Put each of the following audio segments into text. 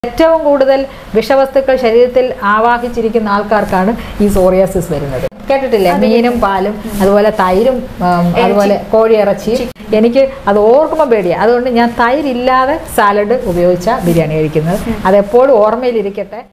ഏറ്റവും കൂടുതൽ വിഷവസ്തുക്കൾ ശരീരത്തിൽ ആവാഹിച്ചിരിക്കുന്ന ആൾക്കാർക്കാണ് ഈ സോറിയാസിസ് വരുന്നത് കേട്ടിട്ടില്ലേ മീനും പാലും അതുപോലെ തൈരും ഉം, അതുപോലെ കോഴിയിറച്ചിയും എനിക്ക് അത് ഓർക്കുമ്പോൾ പേടിയാണ് അതുകൊണ്ട് ഞാൻ തൈരില്ലാതെ സാലഡ് ഉപയോഗിച്ച ബിരിയാണി കഴിക്കുന്നത് അതെപ്പോഴും ഓർമ്മയിലിരിക്കട്ടെ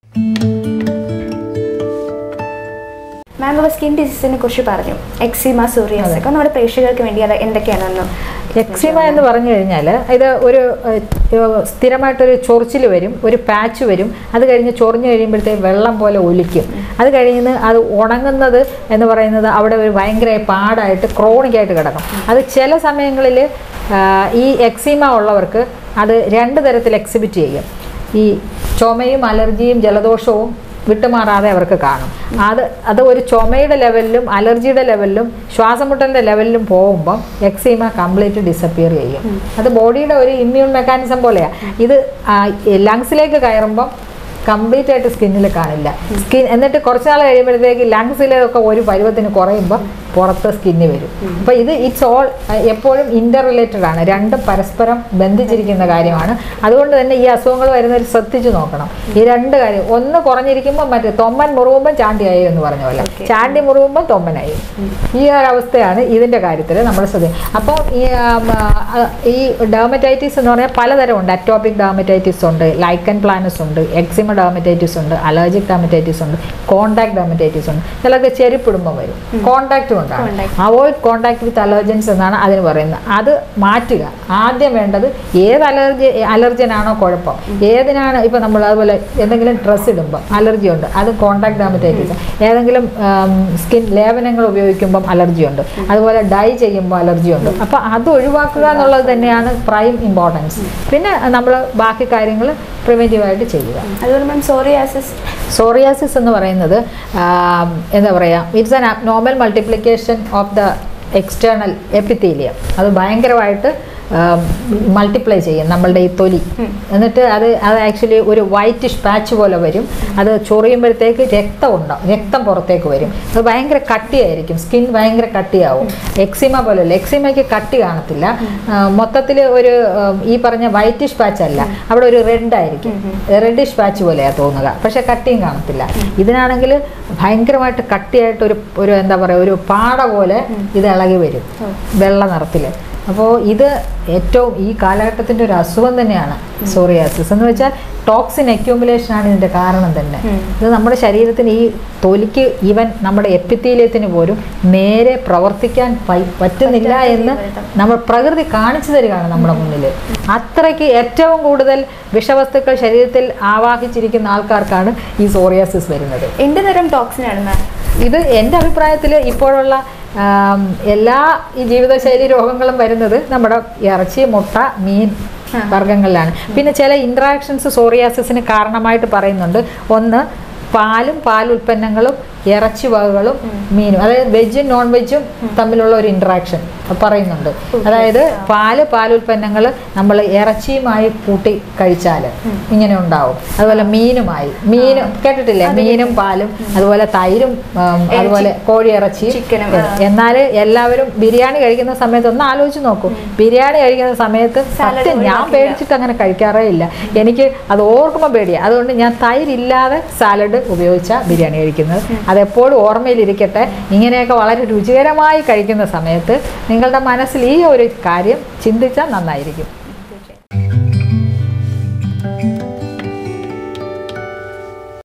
മാം ഇപ്പോൾ സ്കിൻ ഡിസീസിനെ കുറിച്ച് പറഞ്ഞു എക്സിമ സൂറിയസ് ഒക്കെ നമ്മുടെ പ്രേക്ഷകർക്ക് വേണ്ടി അത് എന്തൊക്കെയാണെന്ന് എക്സിമ എന്ന് പറഞ്ഞു കഴിഞ്ഞാൽ ഇത് ഒരു ഏഹ്, സ്ഥിരമായിട്ടൊരു ചൊറിച്ചിൽ വരും ഒരു പാച്ച് വരും അത് കഴിഞ്ഞ് ചൊറിഞ്ഞു കഴിയുമ്പോഴത്തേക്ക് വെള്ളം പോലെ ഒലിക്കും അത് കഴിഞ്ഞ് അത് ഉണങ്ങുന്നത് എന്ന് പറയുന്നത് അവിടെ ഒരു ഭയങ്കര പാടായിട്ട് ക്രോണിക്കായിട്ട് കിടക്കും അത് ചില സമയങ്ങളിൽ ഈ എക്സിമ ഉള്ളവർക്ക് അത് രണ്ട് തരത്തിൽ എക്സിബിറ്റ് ചെയ്യും ഈ ചുമയും അലർജിയും ജലദോഷവും വിട്ടുമാറാതെ അവർക്ക് കാണും അത് അത് ഒരു ചുമയുടെ ലെവലിലും അലർജിയുടെ ലെവലിലും ശ്വാസമുട്ടലിൻ്റെ ലെവലിലും പോകുമ്പോൾ എക്സീമ കംപ്ലീറ്റ് ഡിസപ്പിയർ ചെയ്യും അത് ബോഡിയുടെ ഒരു ഇമ്മ്യൂൺ മെക്കാനിസം പോലെയാണ് ഇത് ലങ്സിലേക്ക് കയറുമ്പം കംപ്ലീറ്റ് ആയിട്ട് സ്കിന്നിൽ കാണില്ല സ്കിൻ എന്നിട്ട് കുറച്ച് നാൾ കഴിയുമ്പോഴത്തേക്ക് ലങ്സിലൊക്കെ ഒരു പരുവത്തിന് കുറയുമ്പോൾ പുറത്ത് സ്കിന്ന് വരും അപ്പോൾ ഇത് ഇറ്റ്സ് ഓൾ എപ്പോഴും ഇൻ്റർ റിലേറ്റഡ് ആണ് രണ്ടും പരസ്പരം ബന്ധിച്ചിരിക്കുന്ന കാര്യമാണ് അതുകൊണ്ട് തന്നെ ഈ അസുഖങ്ങൾ വരുന്നവർ ശ്രദ്ധിച്ചു നോക്കണം ഈ രണ്ട് കാര്യം ഒന്ന് കുറഞ്ഞിരിക്കുമ്പോൾ മറ്റേ തൊമ്മൻ മുറിവുമ്പോൾ ചാണ്ടിയായി എന്ന് പറഞ്ഞ പോലെ ചാണ്ടി മുറിവുമ്പോൾ തൊമ്മനായി ഈ ഒരു അവസ്ഥയാണ് ഇതിൻ്റെ കാര്യത്തിൽ നമ്മൾ ശ്രദ്ധിക്കും അപ്പോൾ ഈ ആം, ആ, ഈ ഡെർമറ്റൈറ്റിസ് എന്ന് പറഞ്ഞാൽ പലതരം ഉണ്ട് അറ്റോപിക് ഡെർമറ്റൈറ്റിസ് ഉണ്ട് ലൈക്കൻ പ്ലാനസ് ഉണ്ട് എക്സിമ ഡെർമറ്റൈറ്റിസ് ഉണ്ട് അലർജിക് ഡെർമറ്റൈറ്റിസ് ഉണ്ട് കോണ്ടാക്ട് ഡെർമറ്റൈറ്റിസ് ഉണ്ട് ചിലർക്ക് ചെരുപ്പിടുമ്പോൾ വരും കോണ്ടാക്ട് കൊണ്ടാണ് അവോയ്ഡ് കോണ്ടാക്ട് വിത്ത് അലർജൻസ് എന്നാണ് അതിന് പറയുന്നത് അത് മാറ്റുക ആദ്യം വേണ്ടത് ഏത് അലർജി അലർജനാണോ കുഴപ്പം ഏതിനാണ് ഇപ്പം നമ്മൾ അതുപോലെ എന്തെങ്കിലും ഡ്രസ്സ് ഇടുമ്പോൾ അലർജി ഉണ്ട് അത് കോണ്ടാക്ട് ഡെർമറ്റൈറ്റിസ് ഏതെങ്കിലും സ്കിൻ ലേപനങ്ങൾ ഉപയോഗിക്കുമ്പം അലർജി ഉണ്ട് അതുപോലെ ഡൈ ചെയ്യുമ്പോൾ അലർജി ഉണ്ട് അപ്പോൾ അത് ഒഴിവാക്കുക എന്നുള്ളത് തന്നെയാണ് പ്രൈം ഇമ്പോർട്ടൻസ് പിന്നെ നമ്മൾ ബാക്കി കാര്യങ്ങൾ പ്രിവെൻറ്റീവായിട്ട് ചെയ്യുക അതുപോലെ മാം സോറിയാസിസ് സോറിയാസിസ് എന്ന് പറയുന്നത് ആം, എന്താ പറയുക it's an normal multiplication of the external epithelium അത് ഭയങ്കരമായിട്ട് മൾട്ടിപ്ലൈ ചെയ്യും നമ്മളുടെ ഈ തൊലി എന്നിട്ട് അത് അത് ആക്ച്വലി ഒരു വൈറ്റിഷ് പാച്ച് പോലെ വരും അത് ചൊറിയുമ്പോഴത്തേക്ക് രക്തം ഉണ്ടാവും രക്തം പുറത്തേക്ക് വരും അത് ഭയങ്കര കട്ടിയായിരിക്കും സ്കിൻ ഭയങ്കര കട്ടിയാവും എക്സിമ പോലെയല്ല എക്സിമയ്ക്ക് കട്ടി കാണത്തില്ല മൊത്തത്തിൽ ഒരു ആ, ഈ പറഞ്ഞ വൈറ്റിഷ് പാച്ച് അല്ല അവിടെ ഒരു റെഡ് ആയിരിക്കും റെഡിഷ് പാച്ച് പോലെയാണ് തോന്നുക പക്ഷെ കട്ടിയും കാണത്തില്ല ഇതിനാണെങ്കിൽ ഭയങ്കരമായിട്ട് കട്ടിയായിട്ട് ഒരു ഒരു എന്താ പറയുക ഒരു പാട പോലെ ഇത് ഇളകി വരും വെള്ള നിറത്തിൽ അപ്പോൾ ഇത് ഏറ്റവും ഈ കാലഘട്ടത്തിൻ്റെ ഒരു അസുഖം തന്നെയാണ് സോറിയാസിസ് എന്ന് വെച്ചാൽ ടോക്സിൻ അക്യൂമുലേഷൻ ആണ് ഇതിൻ്റെ കാരണം തന്നെ ഇത് നമ്മുടെ ശരീരത്തിന് ഈ തൊലിക്ക് ഈവൻ നമ്മുടെ എപ്പിത്തീലിയത്തിന് പോലും നേരെ പ്രവർത്തിക്കാൻ പൈ- പറ്റുന്നില്ല എന്ന് നമ്മൾ പ്രകൃതി കാണിച്ചു തരികയാണ് നമ്മുടെ മുന്നിൽ അത്രയ്ക്ക് ഏറ്റവും കൂടുതൽ വിഷവസ്തുക്കൾ ശരീരത്തിൽ ആവാഹിച്ചിരിക്കുന്ന ആൾക്കാർക്കാണ് ഈ സോറിയാസിസ് വരുന്നത് എന്ത് തരം ടോക്സിനാണ് മാം ഇത് എൻ്റെ അഭിപ്രായത്തിൽ ഇപ്പോഴുള്ള ആം, എല്ലാ ഈ ജീവിതശൈലി രോഗങ്ങളും വരുന്നത് നമ്മുടെ ഇറച്ചി മുട്ട മീൻ വർഗ്ഗങ്ങളിലാണ് പിന്നെ ചില ഇൻട്രാക്ഷൻസ് സോറിയാസിസിന് കാരണമായിട്ട് പറയുന്നുണ്ട് ഒന്ന് പാലും പാൽ ഉൽപ്പന്നങ്ങളും ഇറച്ചി വകകളും മീനും അതായത് വെജും നോൺ വെജും തമ്മിലുള്ള ഒരു ഇൻട്രാക്ഷൻ പറയുന്നുണ്ട് അതായത് പാല് പാലുൽപ്പന്നങ്ങൾ നമ്മൾ ഇറച്ചിയുമായി കൂട്ടി കഴിച്ചാൽ ഇങ്ങനെ ഉണ്ടാവും അതുപോലെ മീനുമായി മീൻ കേട്ടിട്ടില്ലേ മീനും പാലും അതുപോലെ തൈരും ഉം, അതുപോലെ കോഴി ഇറച്ചിയും ചിക്കനും, ആ. എന്നാൽ എല്ലാവരും ബിരിയാണി കഴിക്കുന്ന സമയത്ത് ഒന്ന് ആലോചിച്ച് നോക്കൂ ബിരിയാണി കഴിക്കുന്ന സമയത്ത് Salad സത്യം ഞാൻ ഒഴിവാക്കില്ല. പേടിച്ചിട്ട് അങ്ങനെ കഴിക്കാറേ ഇല്ല എനിക്ക് അത് ഓർക്കുമ്പോൾ പേടിയാണ് അതുകൊണ്ട് ഞാൻ തൈരില്ലാതെ സാലഡ് ഉപയോഗിച്ച ബിരിയാണി കഴിക്കുന്നത് അതെപ്പോഴും ഓർമ്മയിലിരിക്കട്ടെ ഇങ്ങനെയൊക്കെ വളരെ രുചികരമായി കഴിക്കുന്ന സമയത്ത് നിങ്ങളുടെ മനസ്സിൽ ഈ ഒരു കാര്യം ചിന്തിച്ചാൽ നന്നായിരിക്കും